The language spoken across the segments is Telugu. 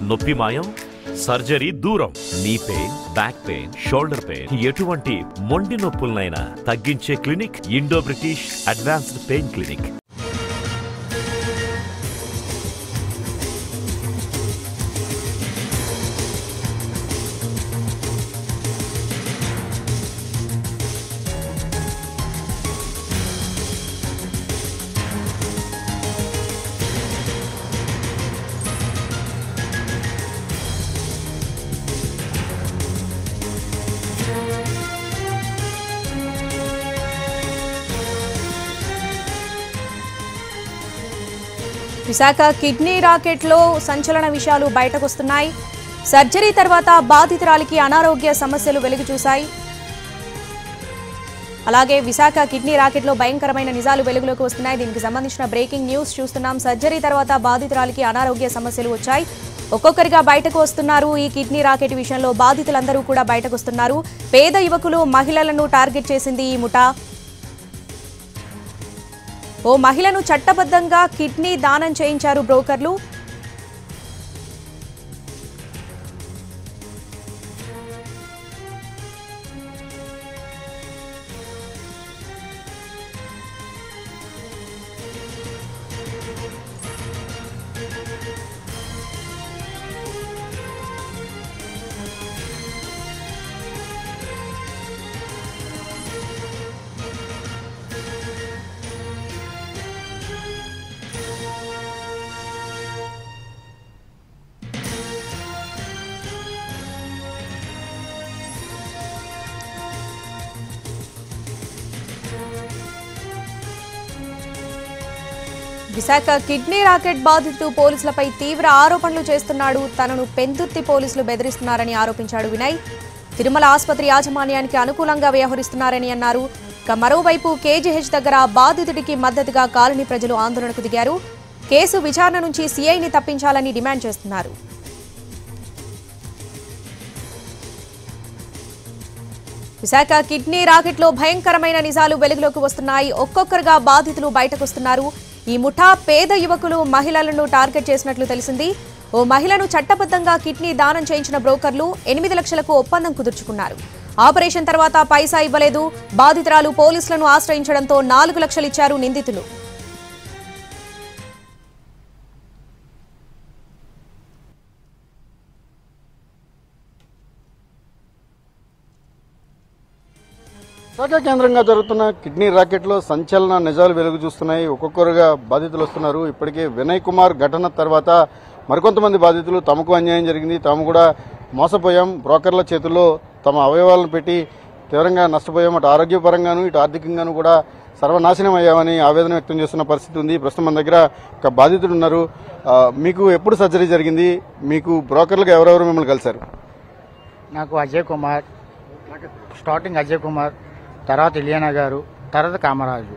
నొప్పి మాయం సర్జరీ దూరం knee pain back pain shoulder pain ఎటువంటి మొండి నొప్పులనైనా తగ్గించే clinic Indo British advanced pain clinic Visakha kidney రాకెట్లో సంచలన విషయాలు బయటకొస్తున్నాయి సర్జరీ తర్వాత బాధితురాలికి అనారోగ్య సమస్యలు వెలుగు చూశాయి అలాగే విశాఖ కిడ్నీ రాకెట్లో భయంకరమైన నిజాలు వెలుగులోకి వస్తున్నాయి దీనికి సంబంధించిన బ్రేకింగ్ న్యూస్ చూస్తున్నాం సర్జరీ తర్వాత బాధితురాలికి అనారోగ్య సమస్యలు వచ్చాయి ఒక్కొక్కరిగా బయటకు వస్తున్నారు ఈ కిడ్నీ రాకెట్ విషయంలో బాధితులందరూ కూడా బయటకు వస్తున్నారు పేద యువకులు మహిళలను టార్గెట్ చేసింది ఈ ముఠా ఓ మహిళను చట్టబద్ధంగా కిడ్నీ దానం చేయించారు బ్రోకర్లు విశాఖ కిడ్నీ రాకెట్ బాధితుడు పోలీసులపై తీవ్ర ఆరోపణలు చేస్తున్నాడు తనను పెందుర్తి పోలీసులు బెదిరిస్తున్నారని ఆరోపించాడు వినయ్ తిరుమల ఆసుపత్రి యాజమాన్యానికి అనుకూలంగా వ్యవహరిస్తున్నారని అన్నారు ఇక మరోవైపు కేజీహెచ్ దగ్గర బాధితుడికి మద్దతుగా కాలనీ ప్రజలు ఆందోళనకు దిగారు కేసు విచారణ నుంచి సీఐని తప్పించాలని డిమాండ్ చేస్తున్నారు విశాఖ కిడ్నీ రాకెట్లో భయంకరమైన నిజాలు వెలుగులోకి వస్తున్నాయి ఒక్కొక్కరుగా బాధితులు బయటకొస్తున్నారు ఈ ముఠా పేద యువకులు మహిళలను టార్గెట్ చేసినట్లు తెలిసింది ఓ మహిళను చట్టబద్ధంగా కిడ్నీ దానం చేయించిన బ్రోకర్లు ఎనిమిది లక్షలకు ఒప్పందం కుదుర్చుకున్నారు ఆపరేషన్ తర్వాత పైసా ఇవ్వలేదు బాధితురాలు పోలీసులను ఆశ్రయించడంతో నాలుగు లక్షలు ఇచ్చారు నిందితులు విశాఖ కేంద్రంగా జరుగుతున్న కిడ్నీ రాకెట్లో సంచలన నిజాలు వెలుగు చూస్తున్నాయి ఒక్కొక్కరుగా బాధితులు వస్తున్నారు ఇప్పటికే వినయ్ కుమార్ ఘటన తర్వాత మరికొంతమంది బాధితులు తమకు అన్యాయం జరిగింది తాము కూడా మోసపోయాం బ్రోకర్ల చేతుల్లో తమ అవయవాలను పెట్టి తీవ్రంగా నష్టపోయాం అటు ఆరోగ్యపరంగాను ఇటు ఆర్థికంగాను కూడా సర్వనాశనం అయ్యామని ఆవేదన వ్యక్తం చేస్తున్న పరిస్థితి ఉంది ప్రస్తుతం మన దగ్గర ఒక బాధితుడు ఉన్నారు ఆ, మీకు ఎప్పుడు సర్జరీ జరిగింది మీకు బ్రోకర్లకు ఎవరెవరు మిమ్మల్ని కలిశారు నాకు అజయ్ కుమార్ స్టార్టింగ్ అజయ్ కుమార్ తర్వాత ఇలియానా గారు తర్వాత కామరాజు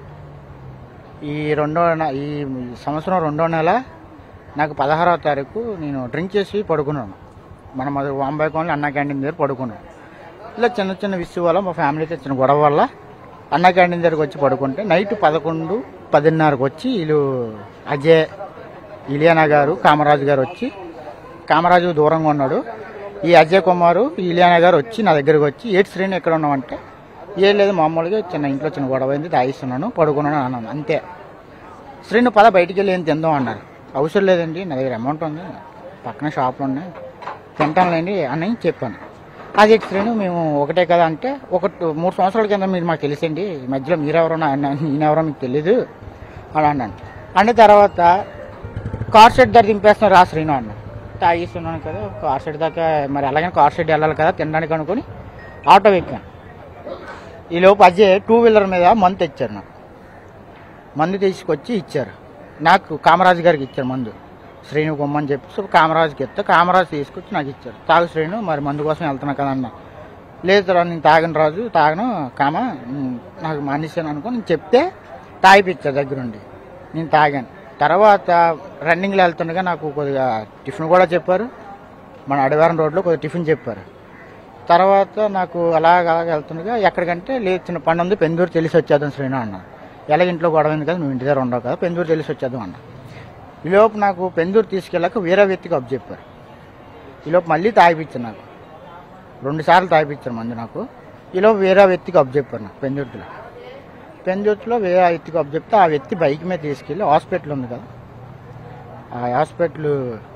ఈ రెండో నె- ఈ సంవత్సరం రెండో నెల నాకు పదహారవ తారీఖు నేను డ్రింక్ చేసి పడుకున్నాను మన మధు వాంబాయి కోన్లో అన్న క్యాంటీన్ దగ్గర పడుకున్నాను ఇలా చిన్న చిన్న విషయం వల్ల మా ఫ్యామిలీతో చిన్న గొడవ వల్ల అన్న క్యాంటీన్ దగ్గరకు వచ్చి పడుకుంటే నైట్ పదకొండు పదిన్నరకు వచ్చి వీళ్ళు అజయ్ ఇలియానా గారు కామరాజు గారు వచ్చి కామరాజు దూరంగా ఉన్నాడు ఈ అజయ్ కుమారు ఈ ఇలియానా గారు వచ్చి నా దగ్గరకు వచ్చి ఏడు శ్రేణి ఎక్కడ ఉన్నామంటే ఏం లేదు మామూలుగా చిన్న ఇంట్లో చిన్న గొడవ అయింది తాగిస్తున్నాను పడుకున్నాను అన్నాను అంతే శ్రీను పద బయటికి వెళ్ళి ఏం తిందాం అన్నారు అవసరం లేదండి నా దగ్గర అమౌంట్ ఉంది పక్కన షాపులు ఉన్నాయి తింటానులేండి అని చెప్పాను అది శ్రీను మేము ఒకటే కదా అంటే ఒక మూడు సంవత్సరాల కింద మీరు మాకు తెలిసండి ఈ మధ్యలో మీరెవరో నా- నా- నేనెవరో మీకు తెలీదు అలా అన్నాను అంటే తర్వాత కార్ షెడ్ దగ్గర దింపేస్తున్నారు రా శ్రీను అన్న తాగిస్తున్నాను కదా కార్ షెడ్ దాకా మరి అలాగని కార్ షెడ్ వెళ్ళాలి కదా తినడానికి అనుకుని ఆటో ఎక్కాను ఈ లోపు అజయ్ టూ వీలర్ మీద మందు తెచ్చారు నాకు మందు తీసుకొచ్చి ఇచ్చారు నాకు కామరాజు గారికి ఇచ్చారు మందు శ్రీను కొమ్మని చెప్పి సో కామరాజుకి ఇస్తే కామరాజు తీసుకొచ్చి నాకు ఇచ్చారు తాగు శ్రీను మరి మందు కోసం వెళ్తున్నా కదా అన్న లేదు రా నేను తాగను రాజు తాగను కామ ఉమ్, నాకు మానేశాను అనుకో నేను చెప్తే తాగిపిచ్చారు దగ్గరుండి నేను తాగాను తర్వాత రన్నింగ్లో వెళ్తుండగా నాకు కొద్దిగా టిఫిన్ కూడా చెప్పారు మన అడివారం రోడ్లో కొద్దిగా టిఫిన్ చెప్పారు తర్వాత నాకు అలాగ అలాగ వెళ్తుండగా ఎక్కడికంటే లేదు చిన్న పని ఉంది పెందూరు తెలిసి వచ్చేద్దాం శ్రీను అన్న ఎలాగ ఇంట్లో గొడవ ఉంది కదా నువ్వు ఇంటి దగ్గర ఉండవు కదా పెందూరు తెలిసి వచ్చేద్దాం అన్న ఈ లోపు నాకు పెందూరు తీసుకెళ్ళాక వేరే వ్యక్తికి అప్ చెప్పారు ఈలోపు మళ్ళీ తాగిపించాను నాకు రెండు సార్లు తాగిపించాను మందు నాకు ఈలోపు వేరే వ్యక్తికి అప్ చెప్పాను నాకు పెందుర్తిలో పెందుర్తిలో వేరే వ్యక్తికి అప్ చెప్తే ఆ వ్యక్తి బైక్ మీద తీసుకెళ్ళి హాస్పిటల్ ఉంది కదా ఆ హాస్పిటల్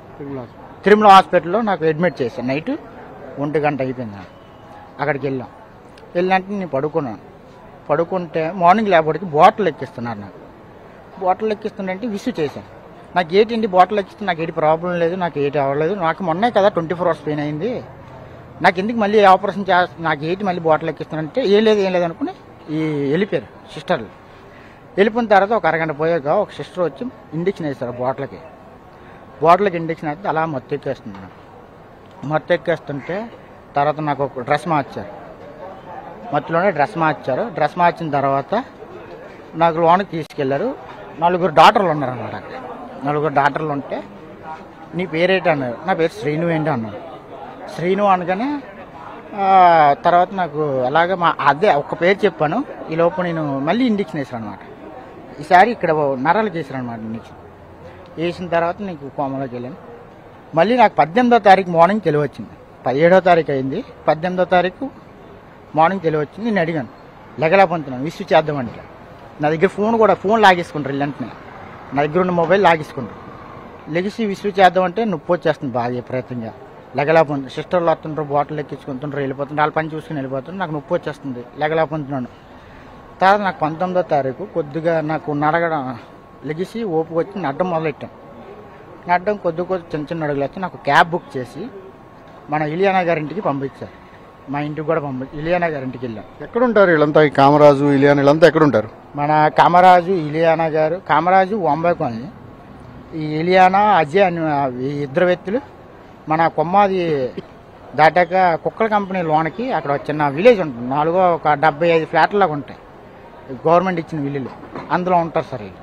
తిరుమల హాస్పిటల్లో నాకు అడ్మిట్ చేశాను నైట్ ఒంటి గంట అయిపోయింది నాకు అక్కడికి వెళ్ళాం వెళ్ళినట్టు నేను పడుకున్నాను పడుకుంటే మార్నింగ్ లేకపోతే బాటిల్ ఎక్కిస్తున్నారు నాకు బాటిల్ ఎక్కిస్తుందంటే విసు చేశాను నాకు ఏంటి బాటిల్ ఎక్కిస్తే నాకు ఏంటి ప్రాబ్లం లేదు నాకు ఏంటి అవ్వలేదు నాకు మొన్నే కదా ట్వంటీ ఫోర్ అవర్స్ పెయిన్ అయింది నాకు ఎందుకు మళ్ళీ ఆపరేషన్ చేస్తా నాకు ఏంటి మళ్ళీ బాటిల్ ఎక్కిస్తానంటే ఏం లేదు ఏం లేదు అనుకుని ఈ వెళ్ళిపోయారు సిస్టర్లు వెళ్ళిపోయిన తర్వాత ఒక అరగంట పోయాక ఒక సిస్టర్ వచ్చి ఇండిక్షన్ వేస్తారు బాటిల్కి బాటిల్కి ఇండిక్షన్ అయితే అలా మత్తు ఎక్కేస్తుంది నాకు మత్తు ఎక్కేస్తుంటే తర్వాత నాకు ఒక డ్రెస్ మార్చారు మత్తులోనే డ్రెస్ మార్చారు డ్రెస్ మార్చిన తర్వాత నాకు లోనికి తీసుకెళ్లారు నలుగురు డాక్టర్లు ఉన్నారు అన్నమాట అక్కడ నలుగురు డాక్టర్లు ఉంటే నీ పేరేంటి అన్నారు నా పేరు శ్రీను ఏంటి అన్నారు శ్రీను అనగానే ఆ, తర్వాత నాకు అలాగే మా అదే ఒక పేరు చెప్పాను ఈ లోపు నేను మళ్ళీ ఇండిక్షన్ వేసాను అనమాట ఈసారి ఇక్కడ నరాలకు వేసాను అనమాట ఇండిక్షన్ వేసిన తర్వాత నీకు కోమలోకి వెళ్ళాను మళ్ళీ నాకు పద్దెనిమిదో తారీఖు మార్నింగ్ తెలివచ్చింది పదిహేడో తారీఖు అయింది పద్దెనిమిదో తారీఖు మార్నింగ్ తెలివచ్చింది నేను అడిగాను లెగలేకపోతున్నాను విష్ చేద్దామంటే నా దగ్గర ఫోన్ కూడా ఫోన్ లాగేసుకుంటారు వెంటనే నా దగ్గర ఉన్న మొబైల్ లాగేసుకుంటారు లెగిసి విష్ చేద్దామంటే నొప్పి వచ్చేస్తుంది బాగా విపరీతంగా లెగలేకపోతుంది సిస్టర్లు వస్తుంటారు బాటిల్ ఎక్కించుకుంటుంటారు వెళ్ళిపోతుంటారు వాళ్ళ పని చూసుకుని వెళ్ళిపోతుంటారు నాకు నొప్పి వచ్చేస్తుంది లెగలేకపోతున్నాను తర్వాత నాకు పంతొమ్మిదో తారీఖు కొద్దిగా నాకు నడగడం లెగిసి ఓపిక వచ్చి నడ్డం మొదలెట్టాను నడ్డం కొద్ది కొద్ది చిన్న చిన్న అడుగులు వచ్చి నాకు క్యాబ్ బుక్ చేసి మన ఇలియానా గారింటికి పంపించారు మా ఇంటికి కూడా పంపి ఇలియానా గారింటికి వెళ్ళాం ఎక్కడుంటారు వీళ్ళంతా ఈ కామరాజు ఇలియాన్ వీళ్ళంతా ఎక్కడుంటారు మన కామరాజు ఇలియానా గారు కామరాజు వంబాయి కాలనీ ఈ ఇలియానా అజయ్ అని ఈ ఇద్దరు వ్యక్తులు మన కొమ్మాది దాటాక కుక్కల కంపెనీ లోనకి అక్కడ ఒక చిన్న విలేజ్ ఉంటుంది నాలుగో ఒక డెబ్బై ఐదు ఫ్లాట్లాగా ఉంటాయి గవర్నమెంట్ ఇచ్చిన విల్లులు అందులో ఉంటారు సార్ వీళ్ళు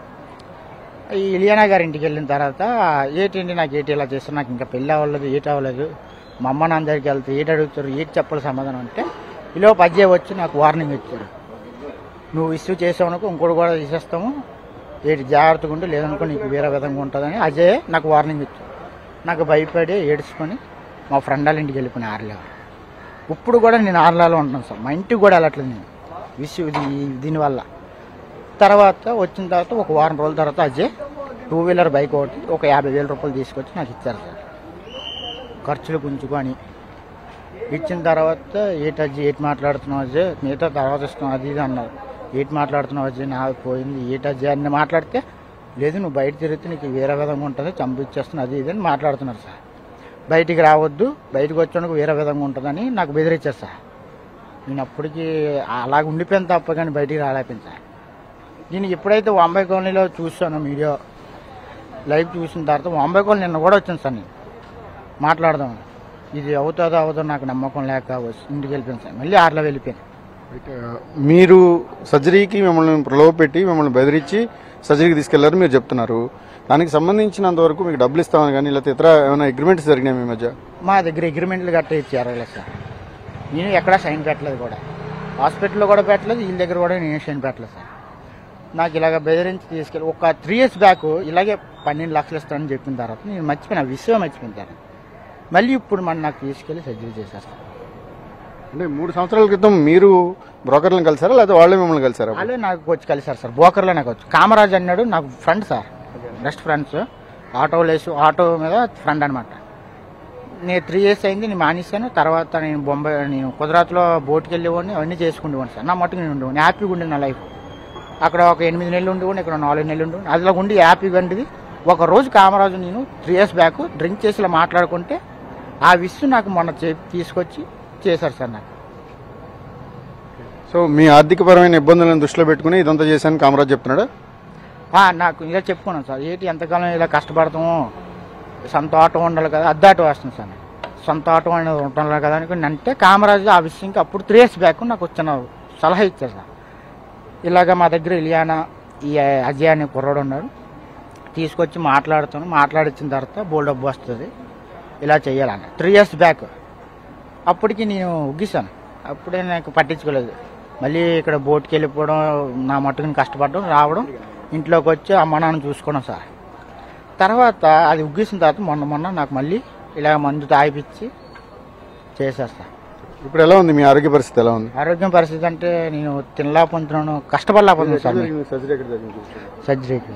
ఈ ఇలియానా గారి ఇంటికి వెళ్ళిన తర్వాత ఏటండి నాకు ఏటి ఇలా చేస్తారు నాకు ఇంకా పెళ్ళి అవ్వలేదు ఏటి అవ్వలేదు మా అమ్మ నాన్న దగ్గరికి వెళ్తే ఏటి అడుగుతారు ఏటి చెప్పాలి సమాధానం అంటే ఈలోపు అజ్జయ్ వచ్చి నాకు వార్నింగ్ ఇచ్చారు నువ్వు ఇష్యూ చేసావనుకో ఇంకోటి కూడా తీసేస్తాము ఏటి జాగ్రత్తగా ఉంటే లేదనుకో నీకు వేరే విధంగా ఉంటుందని అజయ్ నాకు వార్నింగ్ ఇచ్చాడు నాకు భయపడి ఏడ్చుకొని మా ఫ్రెండ్ వాళ్ళ ఇంటికి వెళ్ళిపోయిన ఆర్లో ఇప్పుడు కూడా నేను ఆర్లాలో ఉంటున్నాను సార్ మా ఇంటికి కూడా వెళ్ళట్లేదు నేను విషయం ఇది దీనివల్ల తర్వాత వచ్చిన తర్వాత ఒక వారం రోజుల తర్వాత అజయ్ టూ వీలర్ బైక్ ఒకటి ఒక యాభై వేల రూపాయలు తీసుకొచ్చి నాకు ఇచ్చారు సార్ ఖర్చులు గుంచుకొని ఇచ్చిన తర్వాత ఏటి అజ్జి ఏటి మాట్లాడుతున్నావు అజయ్ మీతో తర్వాత ఇస్తాం అది ఇది అన్నారు ఏటి మాట్లాడుతున్నావు అజయ్ నాకు పోయింది ఏటి అజయ్ అని మాట్లాడితే లేదు నువ్వు బయట తిరిగితే నీకు వేరే విధంగా ఉంటుంది చంపించేస్తుంది అది ఇది అని మాట్లాడుతున్నారు సార్ బయటికి రావద్దు బయటకు వచ్చేందుకు వేరే విధంగా ఉంటుందని నాకు బెదిరించారు సార్ నేను అప్పటికి అలాగ ఉండిపోయాను తప్ప కానీ బయటికి రాలేకపోయింది సార్ నేను ఎప్పుడైతే వాంబాయి కాలనీలో చూసాను వీడియో లైవ్ చూసిన తర్వాత వాంబాయి కాలనీ నిన్న కూడా వచ్చాను సార్ నేను మాట్లాడదాం ఇది అవుతుందో అవుతుందో నాకు నమ్మకం లేక వచ్చి ఇంటికి వెళ్ళిపోయాను సార్ మళ్ళీ ఆరులో వెళ్ళిపోయాను అయితే, మీరు సర్జరీకి మిమ్మల్ని ప్రలోభ పెట్టి మిమ్మల్ని బెదిరించి సర్జరీకి తీసుకెళ్లారు మీరు చెప్తున్నారు దానికి సంబంధించినంత వరకు మీకు డబ్బులు ఇస్తామని కానీ లేకపోతే ఇతర ఏమైనా అగ్రిమెంట్స్ జరిగినాయి మీ మధ్య మా దగ్గర అగ్రిమెంట్లు గట్ట ఇచ్చారు సార్ నేను ఎక్కడా సైన్ పెట్టలేదు కూడా హాస్పిటల్లో కూడా పెట్టలేదు వీళ్ళ దగ్గర కూడా నేను సైన్ పెట్టలేదు సార్ నాకు ఇలాగ బెదిరించి తీసుకెళ్ళి ఒక త్రీ ఇయర్స్ బ్యాక్ ఇలాగే పన్నెండు లక్షలు ఇస్తానని చెప్పిన తర్వాత నేను మర్చిపోయిన విషయం మర్చిపోయిన తర్వాత మళ్ళీ ఇప్పుడు మన నాకు తీసుకెళ్ళి సర్జరీ చేశారు సార్ అంటే మూడు సంవత్సరాల క్రితం మీరు బ్రోకర్లను కలిసారా లేకపోతే వాళ్ళే మిమ్మల్ని కలిసారా వాళ్ళే నాకు వచ్చి కలిసారు సార్ బోకర్లో నాకు వచ్చి కామరాజ్ అన్నాడు నాకు friend sir best friends auto లేసు ఆటో మీద ఫ్రెండ్ అనమాట నేను త్రీ ఇయర్స్ అయింది నేను మానేశాను తర్వాత నేను బొంబాయి నేను గుజరాత్లో బోట్కి వెళ్ళేవాడిని అవన్నీ చేసుకుండేవాడిని సార్ నా మట్టుకు నేను ఉండేవాడిని హ్యాపీగా ఉండేది నా లైఫ్ అక్కడ ఒక ఎనిమిది నెలలు ఉండేవాడిని ఇక్కడ నాలుగు నెలలు ఉండేవాడిని అదిలో ఉండి హ్యాపీగా ఉండేది ఒక రోజు కామరాజు నేను త్రీ ఇయర్స్ బ్యాక్ డ్రింక్ చేసి ఇలా మాట్లాడుకుంటే ఆ విషయం నాకు మొన్న చే- తీసుకొచ్చి చేశారు సార్ నాకు సో మీ ఆర్థికపరమైన ఇబ్బందులను దృష్టిలో పెట్టుకుని ఇదంతా చేశాను కామరాజ్ చెప్తున్నాడా ఆ, నాకు ఇలా చెప్పుకున్నాను సార్ ఏంటి ఎంతకాలం ఇలా కష్టపడతాము సొంత ఆటో ఉండాలి కదా అద్దె ఆటో వేస్తుంది సార్ సొంత ఆటో అనేది ఉండాలి కదా అనుకుని అంటే కామరాజు ఆ విషయంకి అప్పుడు త్రీ ఇయర్స్ బ్యాక్ నాకు వచ్చిన సలహా ఇచ్చారు సార్ ఇలాగ మా దగ్గర ఇలియానా ఈ అజయ్ అనే కుర్రాడు ఉన్నాడు తీసుకొచ్చి మాట్లాడుతాను మాట్లాడించిన తర్వాత బోల్ డబ్బు వస్తుంది ఇలా చేయాలన్న త్రీ ఇయర్స్ బ్యాక్ అప్పటికి నేను ఉగ్గిస్తాను అప్పుడే నాకు పట్టించుకోలేదు మళ్ళీ ఇక్కడ బోట్కి వెళ్ళిపోవడం నా మట్టుకు నేను కష్టపడడం రావడం ఇంట్లోకి వచ్చి అమ్మ నాన్న చూసుకోవడం సార్ తర్వాత అది ఉగ్గేసిన తర్వాత మొన్న మొన్న నాకు మళ్ళీ ఇలా మందు తాగిపిచ్చి చేసేస్తా ఇప్పుడు ఎలా ఉంది మీ ఆరోగ్య పరిస్థితి ఎలా ఉంది ఆరోగ్యం పరిస్థితి అంటే నేను తినలేకపోతున్నాను కష్టపడలేకపోతున్నాను సార్ నేను సర్జరీ ఎక్కడ జరిగింది సర్జరీకి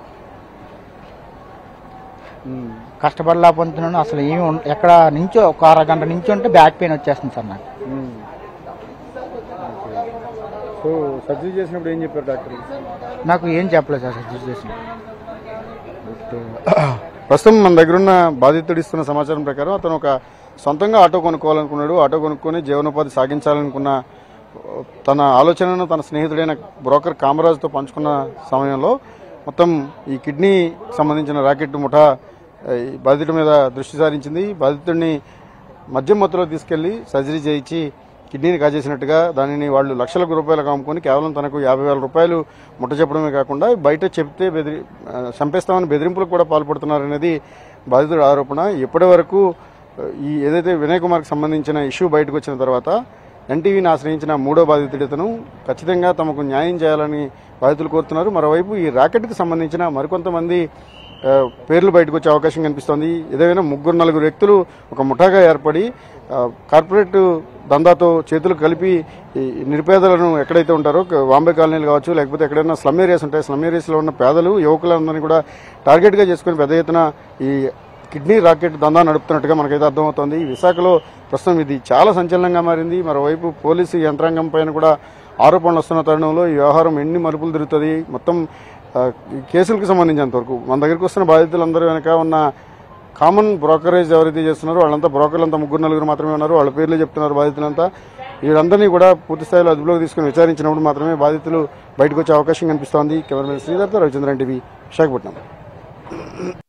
కష్టపడలేకపోతున్నాను అసలు ఏమి ఉం- ఎక్కడ నుంచో ఒక అరగంట నుంచి ఉంటే బ్యాక్ పెయిన్ వచ్చేస్తుంది సార్ నాకు సో సర్జరీ చేసినప్పుడు ఏం చెప్పారు డాక్టర్ నాకు ఏం చెప్పలేదు సార్ సర్జరీ చేసిన ప్రస్తుతం మన దగ్గర ఉన్న బాధితుడు ఇస్తున్న సమాచారం ప్రకారం అతను ఒక సొంతంగా ఆటో కొనుక్కోవాలనుకున్నాడు ఆటో కొనుక్కొని జీవనోపాధి సాగించాలనుకున్న తన ఆలోచనను తన స్నేహితుడైన బ్రోకర్ కామరాజుతో పంచుకున్న సమయంలో మొత్తం ఈ కిడ్నీ సంబంధించిన రాకెట్ ముఠా ఆ, ఈ బాధితుడి మీద దృష్టి సారించింది బాధితుడిని మద్యం మత్తులో తీసుకెళ్లి సర్జరీ చేయించి కిడ్నీని కాజేసినట్టుగా దానిని వాళ్ళు లక్షల రూపాయలకు అమ్ముకొని కేవలం తనకు యాభై వేల రూపాయలు ముట్ట చెప్పడమే కాకుండా బయట చెప్తే బెదిరి ఆ, చంపేస్తామని బెదిరింపులకు కూడా పాల్పడుతున్నారనేది బాధితుడి ఆరోపణ ఇప్పటి వరకు ఆ, ఈ ఏదైతే వినయ్ కుమార్కి సంబంధించిన ఇష్యూ బయటకు వచ్చిన తర్వాత ఎన్టీవీని ఆశ్రయించిన మూడో బాధితుడు ఇతను ఖచ్చితంగా తమకు న్యాయం చేయాలని బాధితులు కోరుతున్నారు మరోవైపు ఈ రాకెట్కి సంబంధించిన మరికొంతమంది ఆ, పేర్లు బయటకు వచ్చే అవకాశం కనిపిస్తోంది ఏదైనా ముగ్గురు నలుగురు వ్యక్తులు ఒక ముఠాగా ఏర్పడి ఆ, కార్పొరేట్ దందాతో చేతులు కలిపి ఈ నిరుపేదలను ఎక్కడైతే ఉంటారో క- వాంబే కాలనీలు కావచ్చు లేకపోతే ఎక్కడైనా స్లమ్ ఏరియాస్ ఉంటాయి స్లమ్ ఏరియాస్లో ఉన్న పేదలు యువకులందరినీ కూడా టార్గెట్గా చేసుకుని పెద్ద ఎత్తున ఈ కిడ్నీ రాకెట్ దందా నడుపుతున్నట్టుగా మనకైతే అర్థమవుతోంది ఈ విశాఖలో ప్రస్తుతం ఇది చాలా సంచలనంగా మారింది మరోవైపు పోలీసు యంత్రాంగం పైన కూడా ఆరోపణలు వస్తున్న తరుణంలో ఈ వ్యవహారం ఎన్ని మలుపులు తిరుగుతుంది మొత్తం ఆ, ఈ కేసులకు సంబంధించినంత వరకు మన దగ్గరికి వస్తున్న బాధితులందరూ వెనక ఉన్న కామన్ బ్రోకరేజ్ ఎవరైతే చేస్తున్నారో వాళ్ళంతా బ్రోకర్లంతా ముగ్గురు నలుగురు మాత్రమే ఉన్నారు వాళ్ళ పేర్లు చెప్తున్నారు బాధితులంతా వీళ్ళందరినీ కూడా పూర్తి స్థాయిలో అదుపులోకి తీసుకుని విచారించినప్పుడు మాత్రమే బాధితులు బయటకు వచ్చే అవకాశం కనిపిస్తోంది కెమెరామెన్ శ్రీధర్తో రవిచంద్రన్ టీవీ విశాఖపట్నం